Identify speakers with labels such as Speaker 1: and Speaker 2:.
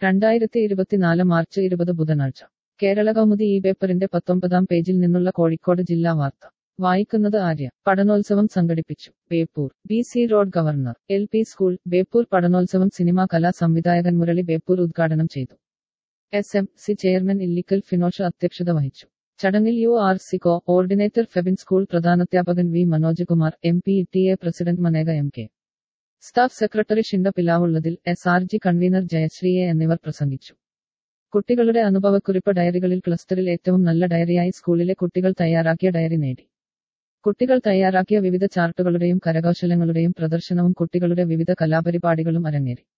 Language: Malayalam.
Speaker 1: രണ്ടായിരത്തി ഇരുപത്തിനാല് മാർച്ച് ഇരുപത് ബുധനാഴ്ച കേരള കൗമുദി ഈ പേപ്പറിന്റെ പത്തൊമ്പതാം പേജിൽ നിന്നുള്ള കോഴിക്കോട് ജില്ലാ വാർത്ത വായിക്കുന്നത് ആര്യ പഠനോത്സവം സംഘടിപ്പിച്ചു Beypore B C road governor L P school Beypore പഠനോത്സവം സിനിമാ കലാ സംവിധായകൻ മുരളി ബേപ്പൂർ ഉദ്ഘാടനം ചെയ്തു S M C chairman Illikkal Finosh അധ്യക്ഷത വഹിച്ചു ചടങ്ങിൽ U R C coordinator Febin school പ്രധാനാധ്യാപകൻ V Manoj Kumar M P T A president Maneka M K staff secretary Shinda പിലാവുള്ളതിൽ S R G convener Jayashree A എന്നിവർ പ്രസംഗിച്ചു കുട്ടികളുടെ അനുഭവക്കുറിപ്പ് ഡയറികളിൽ ക്ലസ്റ്ററിൽ ഏറ്റവും നല്ല ഡയറിയായി സ്കൂളിലെ കുട്ടികൾ തയ്യാറാക്കിയ ഡയറി നേടി കുട്ടികൾ തയ്യാറാക്കിയ വിവിധ ചാർട്ടുകളുടെയും കരകൗശലങ്ങളുടെയും പ്രദർശനവും കുട്ടികളുടെ വിവിധ കലാപരിപാടികളും അരങ്ങേറി